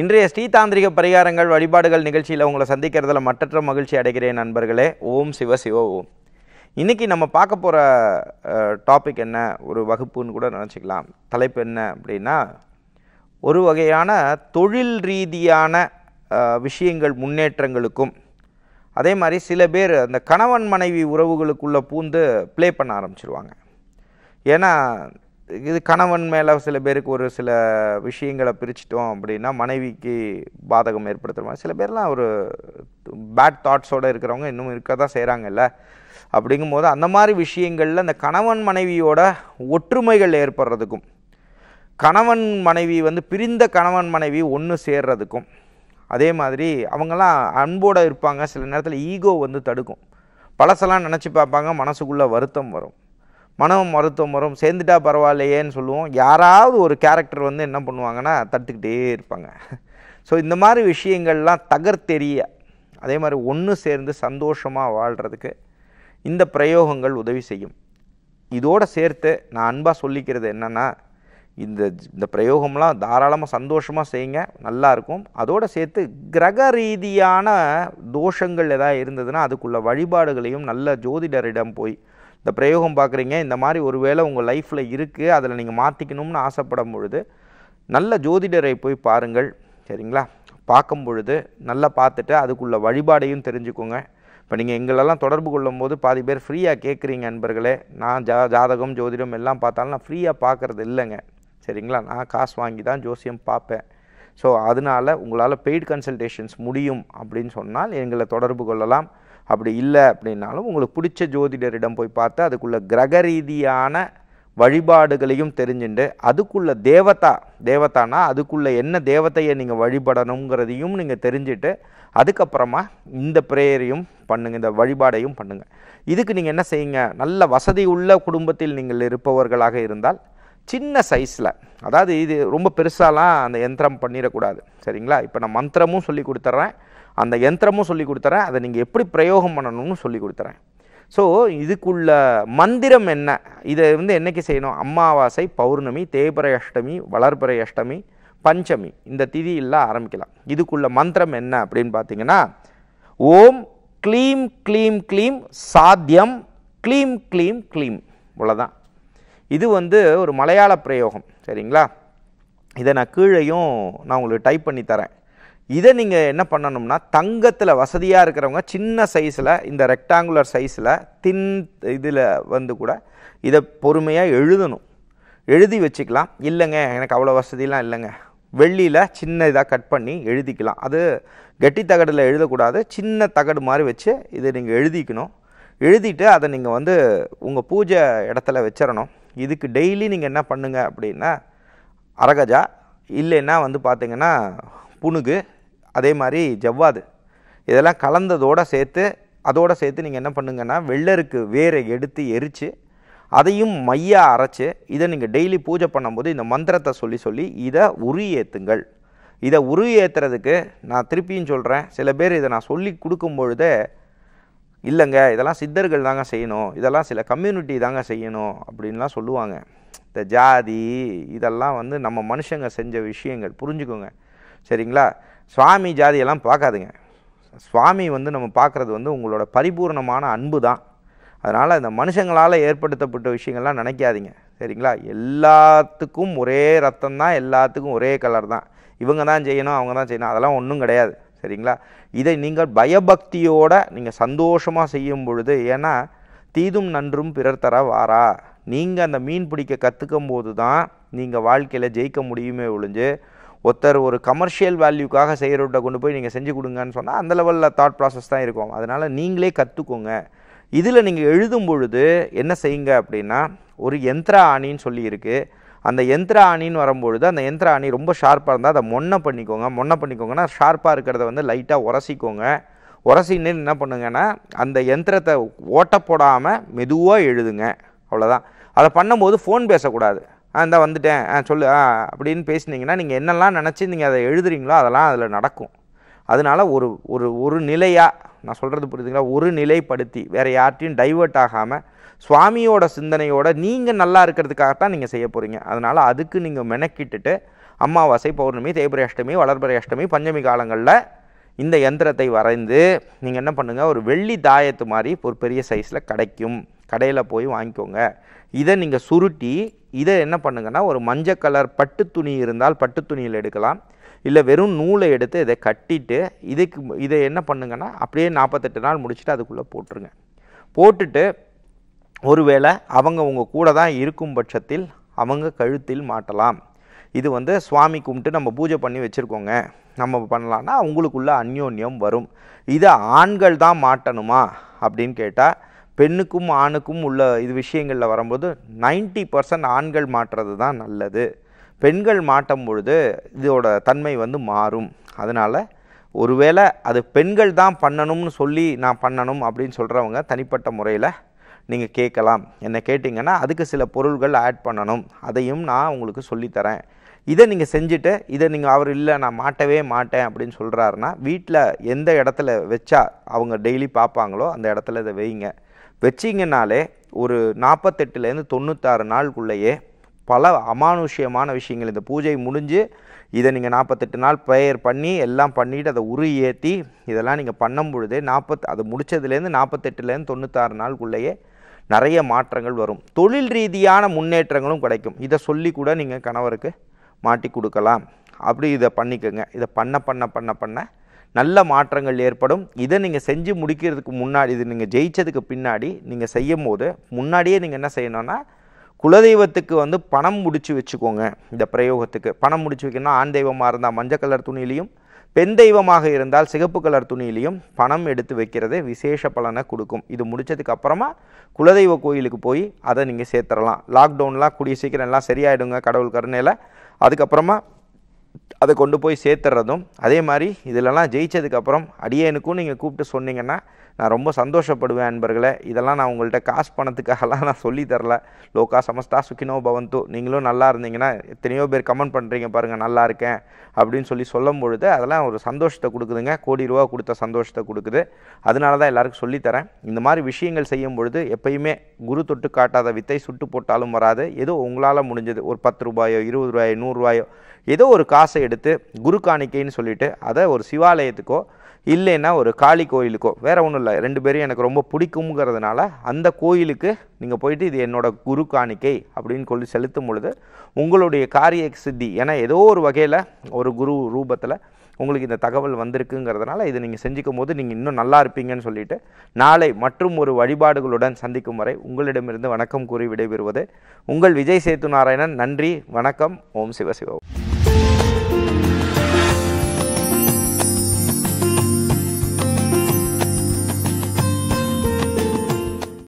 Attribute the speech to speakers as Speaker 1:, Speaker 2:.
Speaker 1: இன்றைய ஸ்ரீதாந்திரிக பரிகாரங்கள் வழிபாடுகள் நிகழ்ச்சியில் உங்களை சந்திக்கிறதுல மற்றற்ற மகிழ்ச்சி அடைகிறேன் நண்பர்களே ஓம் சிவ சிவ ஓம் இன்னைக்கு நம்ம பார்க்க போகிற டாபிக் என்ன ஒரு வகுப்புன்னு கூட நினச்சிக்கலாம் தலைப்பு என்ன அப்படின்னா ஒரு வகையான தொழில் ரீதியான அஹ், விஷயங்கள் முன்னேற்றங்களுக்கும் அதே மாதிரி சில பேர் அந்த கணவன் மனைவி உறவுகளுக்குள்ளே பூந்து ப்ளே பண்ண ஆரம்பிச்சிருவாங்க ஏன்னா இது கணவன் மேலே சில பேருக்கு ஒரு சில விஷயங்களை பிரிச்சிட்டோம் அப்படின்னா மனைவிக்கு பாதகம் ஏற்படுத்துகிற மாதிரி சில பேர்லாம் ஒரு பேட் தாட்ஸோடு இருக்கிறவங்க இன்னும் இருக்க தான் செய்கிறாங்கல்ல அப்படிங்கும்போது அந்த மாதிரி விஷயங்களில் அந்த கணவன் மனைவியோட ஒற்றுமைகள் ஏற்படுறதுக்கும் கணவன் மனைவி வந்து பிரிந்த கணவன் மனைவி ஒன்று சேர்றதுக்கும் அதே மாதிரி அவங்கெல்லாம் அன்போடு இருப்பாங்க சில நேரத்தில் ஈகோ வந்து தடுக்கும் பழசெல்லாம் நினச்சி பார்ப்பாங்க மனசுக்குள்ளே வருத்தம் வரும் மனம் வருத்தம் வரும் சேர்ந்துட்டா பரவாயில்லையேன்னு சொல்லுவோம் யாராவது ஒரு கேரக்டர் வந்து என்ன பண்ணுவாங்கன்னா தட்டுக்கிட்டே இருப்பாங்க ஸோ இந்த மாதிரி விஷயங்கள்லாம் தகர்த்தெறிய அதே மாதிரி ஒன்று சேர்ந்து சந்தோஷமாக வாழ்கிறதுக்கு இந்த பிரயோகங்கள் உதவி செய்யும் இதோடு சேர்த்து நான் அன்பாக சொல்லிக்கிறது என்னென்னா இந்த இந்த பிரயோகம்லாம் தாராளமாக சந்தோஷமாக செய்யுங்க நல்லா இருக்கும் அதோடு சேர்த்து கிரக ரீதியான தோஷங்கள் எதாவது இருந்ததுன்னா அதுக்குள்ள வழிபாடுகளையும் நல்ல ஜோதிடரிடம் போய் இந்த பிரயோகம் பார்க்குறீங்க இந்த மாதிரி ஒரு வேளை உங்கள் லைஃப்பில் இருக்குது அதில் நீங்கள் மாற்றிக்கணும்னு ஆசைப்படும் பொழுது நல்ல ஜோதிடரை போய் பாருங்கள் சரிங்களா பார்க்கும் பொழுது நல்லா பார்த்துட்டு அதுக்குள்ள வழிபாடையும் தெரிஞ்சுக்கோங்க இப்போ நீங்கள் எங்களெல்லாம் தொடர்பு கொள்ளும்போது பாதி பேர் ஃப்ரீயாக கேட்குறீங்க நண்பர்களே நான் ஜா ஜாதகம் ஜோதிடம் எல்லாம் பார்த்தாலும் நான் ஃப்ரீயாக பார்க்குறது இல்லைங்க சரிங்களா நான் காசு வாங்கி தான் ஜோசியம் பார்ப்பேன் ஸோ அதனால் உங்களால் பெய்டு கன்சல்டேஷன்ஸ் முடியும் அப்படின்னு சொன்னால் எங்களை தொடர்பு கொள்ளலாம் அப்படி இல்லை அப்படின்னாலும் உங்களுக்கு பிடிச்ச ஜோதிடரிடம் போய் பார்த்து அதுக்குள்ள கிரக ரீதியான வழிபாடுகளையும் தெரிஞ்சுண்டு அதுக்குள்ள தேவதா தேவதானா அதுக்குள்ள என்ன தேவதையை நீங்கள் வழிபடணுங்கிறதையும் நீங்கள் தெரிஞ்சுட்டு அதுக்கப்புறமா இந்த ப்ரேயரையும் பண்ணுங்கள் இந்த வழிபாடையும் பண்ணுங்கள் இதுக்கு நீங்கள் என்ன செய்யுங்க நல்ல வசதி உள்ள குடும்பத்தில் நீங்கள் இருப்பவர்களாக இருந்தால் சின்ன சைஸில் அதாவது இது ரொம்ப பெருசாலாம் அந்த யந்திரம் பண்ணிடக்கூடாது சரிங்களா இப்போ நான் மந்திரமும் சொல்லி கொடுத்துட்றேன் அந்த யந்திரமும் சொல்லி கொடுத்துறேன் அதை நீங்கள் எப்படி பிரயோகம் பண்ணணும்னு சொல்லி கொடுத்துறேன் ஸோ இதுக்குள்ள மந்திரம் என்ன இதை வந்து என்னைக்கு செய்யணும் அமாவாசை பௌர்ணமி தேய்பிறை அஷ்டமி வளர்பிறை அஷ்டமி பஞ்சமி இந்த திதியில் ஆரம்பிக்கலாம் இதுக்குள்ள மந்திரம் என்ன அப்படின்னு பார்த்தீங்கன்னா ஓம் க்ளீம் க்ளீம் க்ளீம் சாத்தியம் க்ளீம் க்ளீம் க்ளீம் இவ்வளோதான் இது வந்து ஒரு மலையாள பிரயோகம் சரிங்களா இதை நான் கீழேயும் நான் உங்களுக்கு டைப் பண்ணி தரேன் இதை நீங்கள் என்ன பண்ணணும்னா தங்கத்தில் வசதியாக இருக்கிறவங்க சின்ன சைஸில் இந்த ரெக்டாங்குலர் சைஸில் தின் இதில் வந்து கூட இதை பொறுமையாக எழுதணும் எழுதி வச்சுக்கலாம் இல்லைங்க எனக்கு அவ்வளோ வசதிலாம் இல்லைங்க வெள்ளியில் சின்ன இதாக கட் பண்ணி எழுதிக்கலாம் அது கெட்டி தகடில் எழுதக்கூடாது சின்ன தகடு மாதிரி வச்சு இதை நீங்கள் எழுதிக்கணும் எழுதிட்டு அதை நீங்கள் வந்து உங்கள் பூஜை இடத்துல வச்சிடணும் இதுக்கு டெய்லி நீங்கள் என்ன பண்ணுங்க அப்படின்னா அரகஜா இல்லைன்னா வந்து பார்த்தீங்கன்னா புனுகு அதே மாதிரி ஜவ்வாது இதெல்லாம் கலந்ததோடு சேர்த்து அதோடு சேர்த்து நீங்கள் என்ன பண்ணுங்கன்னா வெள்ளருக்கு வேரை எடுத்து எரித்து அதையும் மையாக அரைச்சி இதை நீங்கள் டெய்லி பூஜை பண்ணும்போது இந்த மந்திரத்தை சொல்லி சொல்லி இதை உரி ஏற்றுங்கள் இதை உரு ஏற்றுறதுக்கு நான் திருப்பியும் சொல்கிறேன் சில பேர் இதை நான் சொல்லி கொடுக்கும் பொழுதே இல்லைங்க இதெல்லாம் சித்தர்கள் தாங்க செய்யணும் இதெல்லாம் சில கம்யூனிட்டி தாங்க செய்யணும் அப்படின்லாம் சொல்லுவாங்க இந்த ஜாதி இதெல்லாம் வந்து நம்ம மனுஷங்க செஞ்ச விஷயங்கள் புரிஞ்சுக்கோங்க சரிங்களா சுவாமி ஜாதியெல்லாம் பார்க்காதுங்க சுவாமி வந்து நம்ம பார்க்குறது வந்து உங்களோட பரிபூர்ணமான அன்பு தான் அதனால் இந்த மனுஷங்களால் ஏற்படுத்தப்பட்ட விஷயங்கள்லாம் நினைக்காதீங்க சரிங்களா எல்லாத்துக்கும் ஒரே ரத்தம் தான் எல்லாத்துக்கும் ஒரே கலர் தான் இவங்க தான் செய்யணும் அவங்க தான் செய்யணும் அதெல்லாம் ஒன்றும் கிடையாது சரிங்களா இதை நீங்கள் பயபக்தியோட நீங்கள் சந்தோஷமாக செய்யும் பொழுது ஏன்னா தீதும் நன்றும் பிறர் தர வாரா நீங்கள் அந்த மீன் பிடிக்க கற்றுக்கும் போது தான் நீங்கள் வாழ்க்கையில் ஜெயிக்க முடியுமே ஒழிஞ்சு ஒருத்தர் ஒரு கமர்ஷியல் வேல்யூக்காக செய்கிறவர்கிட்ட கொண்டு போய் நீங்கள் செஞ்சு கொடுங்கன்னு சொன்னால் அந்த லெவலில் தாட் ப்ராசஸ் தான் இருக்கும் அதனால் நீங்களே கற்றுக்கோங்க இதில் நீங்கள் எழுதும் பொழுது என்ன செய்யுங்க அப்படின்னா ஒரு யந்திர ஆணின்னு சொல்லி இருக்குது அந்த யந்திர ஆணின்னு வரும்பொழுது அந்த யந்திர ஆணி ரொம்ப ஷார்ப்பாக இருந்தால் அதை மொன்னை பண்ணிக்கோங்க மொன்னை பண்ணிக்கோங்கன்னா ஷார்ப்பாக இருக்கிறத வந்து லைட்டாக உரசிக்கோங்க உரசின்னு என்ன பண்ணுங்கன்னா அந்த யந்திரத்தை ஓட்ட போடாமல் மெதுவாக எழுதுங்க அவ்வளோதான் அதை பண்ணும்போது ஃபோன் பேசக்கூடாது ஆ இந்த வந்துட்டேன் ஆ சொல்லு ஆ அப்படின்னு பேசுனீங்கன்னா நீங்கள் என்னெல்லாம் நினச்சி நீங்கள் அதை எழுதுறீங்களோ அதெல்லாம் அதில் நடக்கும் அதனால ஒரு ஒரு ஒரு நிலையாக நான் சொல்கிறது புரியுதுங்களா ஒரு நிலைப்படுத்தி வேறு யார்ட்டையும் டைவர்ட் ஆகாமல் சுவாமியோட சிந்தனையோட நீங்கள் நல்லா இருக்கிறதுக்காகத்தான் நீங்கள் செய்ய போகிறீங்க அதனால் அதுக்கு நீங்கள் மெனக்கிட்டுட்டு அமாவாசை பௌர்ணமி தேய்பிரை அஷ்டமி வளர்பிறை அஷ்டமி பஞ்சமி காலங்களில் இந்த யந்திரத்தை வரைந்து நீங்கள் என்ன பண்ணுங்கள் ஒரு வெள்ளி தாயத்து மாதிரி ஒரு பெரிய சைஸில் கிடைக்கும் கடையில் போய் வாங்கிக்கோங்க இதை நீங்கள் சுருட்டி இதை என்ன பண்ணுங்கன்னா ஒரு மஞ்சள் கலர் பட்டு துணி இருந்தால் பட்டு துணியில் எடுக்கலாம் இல்லை வெறும் நூலை எடுத்து இதை கட்டிட்டு இதுக்கு இதை என்ன பண்ணுங்கன்னா அப்படியே நாற்பத்தெட்டு நாள் முடிச்சுட்டு அதுக்குள்ளே போட்டுருங்க போட்டுட்டு ஒருவேளை அவங்க உங்கள் கூட தான் இருக்கும் பட்சத்தில் அவங்க கழுத்தில் மாட்டலாம் இது வந்து சுவாமி கும்பிட்டு நம்ம பூஜை பண்ணி வச்சுருக்கோங்க நம்ம பண்ணலான்னா உங்களுக்குள்ள அந்யோன்யம் வரும் இதை ஆண்கள் தான் மாட்டணுமா அப்படின்னு கேட்டால் பெண்ணுக்கும் ஆணுக்கும் உள்ள இது விஷயங்களில் வரும்போது 90% பர்சன்ட் ஆண்கள் மாட்டுறது தான் நல்லது பெண்கள் மாட்டும் பொழுது இதோட தன்மை வந்து மாறும் அதனால் ஒருவேளை அது பெண்கள் தான் பண்ணணும்னு சொல்லி நான் பண்ணணும் அப்படின்னு சொல்கிறவங்க தனிப்பட்ட முறையில் நீங்கள் கேட்கலாம் என்ன கேட்டிங்கன்னா அதுக்கு சில பொருள்கள் ஆட் பண்ணணும் அதையும் நான் உங்களுக்கு சொல்லித்தரேன் இதை நீங்கள் செஞ்சுட்டு இதை நீங்கள் அவர் இல்லை நான் மாட்டவே மாட்டேன் அப்படின்னு சொல்கிறாருன்னா வீட்டில் எந்த இடத்துல வச்சா அவங்க டெய்லி பார்ப்பாங்களோ அந்த இடத்துல இதை வைங்க வச்சிங்கனாலே ஒரு நாற்பத்தெட்டுலேருந்து தொண்ணூத்தாறு நாளுக்குள்ளேயே பல அமானுஷ்யமான விஷயங்கள் இந்த பூஜை முடிஞ்சு இதை நீங்கள் நாற்பத்தெட்டு நாள் ப்ரேயர் பண்ணி எல்லாம் பண்ணிவிட்டு அதை உரு ஏற்றி இதெல்லாம் நீங்கள் பண்ணும் பொழுதே நாற்பத் அது முடிச்சதுலேருந்து நாற்பத்தெட்டுலேருந்து தொண்ணூத்தாறு நாளுக்குள்ளேயே நிறைய மாற்றங்கள் வரும் தொழில் ரீதியான முன்னேற்றங்களும் கிடைக்கும் இதை சொல்லி கூட நீங்கள் கணவருக்கு மாட்டி கொடுக்கலாம் அப்படி இதை பண்ணிக்கோங்க இதை பண்ண பண்ண பண்ண பண்ண நல்ல மாற்றங்கள் ஏற்படும் இதை நீங்கள் செஞ்சு முடிக்கிறதுக்கு முன்னாடி இது நீங்கள் ஜெயிச்சதுக்கு பின்னாடி நீங்கள் செய்யும் போது முன்னாடியே நீங்கள் என்ன செய்யணும்னா குலதெய்வத்துக்கு வந்து பணம் முடிச்சு வச்சுக்கோங்க இந்த பிரயோகத்துக்கு பணம் முடிச்சு வைக்கணும்னா ஆண் தெய்வமாக இருந்தால் மஞ்சள் கலர் துணியிலையும் பெண் தெய்வமாக இருந்தால் சிகப்பு கலர் துணியிலையும் பணம் எடுத்து வைக்கிறது விசேஷ பலனை கொடுக்கும் இது முடிச்சதுக்கு அப்புறமா குலதெய்வ கோயிலுக்கு போய் அதை நீங்கள் சேர்த்துடலாம் லாக்டவுன்லாம் கூடிய சீக்கிரம் எல்லாம் சரியாயிடுங்க கடவுள் கருணையில் அதுக்கப்புறமா அதை கொண்டு போய் சேர்த்துறதும் அதே மாதிரி இதிலெல்லாம் ஜெயிச்சதுக்கப்புறம் அடியேனுக்கும் நீங்கள் கூப்பிட்டு சொன்னீங்கன்னா நான் ரொம்ப சந்தோஷப்படுவேன் அன்பர்களே இதெல்லாம் நான் உங்கள்கிட்ட காசு பணத்துக்காகலாம் நான் சொல்லி தரல லோகா சமஸ்தா சுக்கினோ பவந்து நீங்களும் நல்லா இருந்தீங்கன்னா எத்தனையோ பேர் கமெண்ட் பண்ணுறீங்க பாருங்கள் நல்லா இருக்கேன் அப்படின்னு சொல்லி சொல்லும் பொழுது அதெல்லாம் ஒரு சந்தோஷத்தை கொடுக்குதுங்க கோடி ரூபா கொடுத்த சந்தோஷத்தை கொடுக்குது அதனால தான் எல்லாருக்கும் சொல்லித்தரேன் இந்த மாதிரி விஷயங்கள் செய்யும் பொழுது எப்பயுமே குரு தொட்டு காட்டாத வித்தை சுட்டு போட்டாலும் வராது ஏதோ உங்களால் முடிஞ்சது ஒரு பத்து ரூபாயோ இருபது ரூபாயோ நூறுரூவாயோ ஏதோ ஒரு காசை எடுத்து குரு காணிக்கைன்னு சொல்லிட்டு அதை ஒரு சிவாலயத்துக்கோ இல்லைன்னா ஒரு காளி கோயிலுக்கோ வேற ஒன்றும் இல்லை ரெண்டு பேரும் எனக்கு ரொம்ப பிடிக்குங்கிறதுனால அந்த கோயிலுக்கு நீங்கள் போயிட்டு இது என்னோட குரு காணிக்கை அப்படின்னு சொல்லி செலுத்தும் பொழுது உங்களுடைய காரிய சித்தி ஏன்னா ஏதோ ஒரு வகையில் ஒரு குரு ரூபத்தில் உங்களுக்கு இந்த தகவல் வந்திருக்குங்கிறதுனால இதை நீங்கள் செஞ்சுக்கும் போது நீங்கள் இன்னும் நல்லா இருப்பீங்கன்னு சொல்லிட்டு நாளை மற்றும் ஒரு வழிபாடுகளுடன் சந்திக்கும் வரை உங்களிடமிருந்து வணக்கம் கூறி விடைபெறுவது உங்கள் விஜய் சேத்து நாராயணன் நன்றி வணக்கம் ஓம் சிவசிவம்